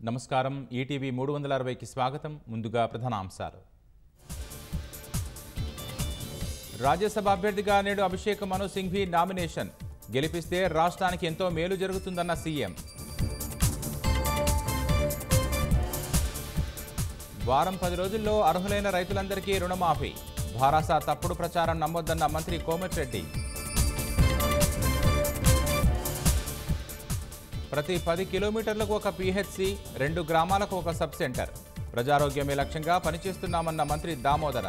నమస్కారం ఈటీవీ మూడు వందల అరవైకి స్వాగతం ముందుగా ప్రధానాంశాలు రాజ్యసభ అభ్యర్థిగా నేడు అభిషేక్ మను సింఘ్వి నామినేషన్ గెలిపిస్తే రాష్ట్రానికి ఎంతో మేలు జరుగుతుందన్న సీఎం వారం పది రోజుల్లో అర్హులైన రైతులందరికీ రుణమాఫీ భారాస తప్పుడు ప్రచారం నమ్మొద్దన్న మంత్రి కోమటిరెడ్డి ప్రతి పది కిలోమీటర్లకు ఒక పీహెచ్సి రెండు గ్రామాలకు ఒక సబ్ సెంటర్ ప్రజారోగ్యమే లక్ష్యంగా పనిచేస్తున్నామన్న మంత్రి దామోదర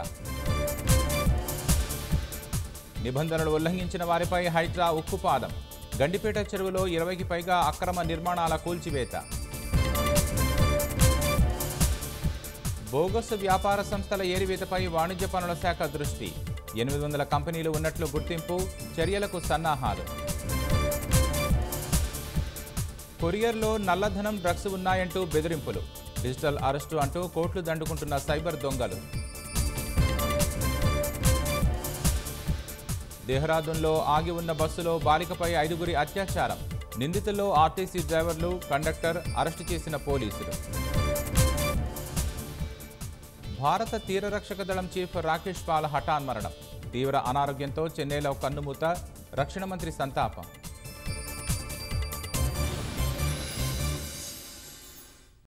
నిబంధనలు ఉల్లంఘించిన వారిపై హైడ్రా ఉక్కుపాదం గండిపేట చెరువులో ఇరవైకి పైగా అక్రమ నిర్మాణాల కూల్చివేత బోగస్ వ్యాపార సంస్థల ఏరివేతపై వాణిజ్య పనుల శాఖ దృష్టి ఎనిమిది వందల కంపెనీలు ఉన్నట్లు గుర్తింపు చర్యలకు సన్నాహాలు కొరియర్లో నల్లధనం డ్రగ్స్ ఉన్నాయంటూ బెదిరింపులు డిజిటల్ అరెస్టు అంటూ కోట్లు దండుకుంటున్న సైబర్ దొంగలు దేహ్రాదూన్లో ఆగి ఉన్న బస్సులో బాలికపై ఐదుగురి అత్యాచారం నిందితుల్లో ఆర్టీసీ డ్రైవర్లు కండక్టర్ అరెస్టు చేసిన పోలీసులు భారత తీరరక్షక దళం చీఫ్ రాకేష్ పాల్ హఠాన్ మరణం తీవ్ర అనారోగ్యంతో చెన్నైలో కన్నుమూత రక్షణ మంత్రి సంతాపం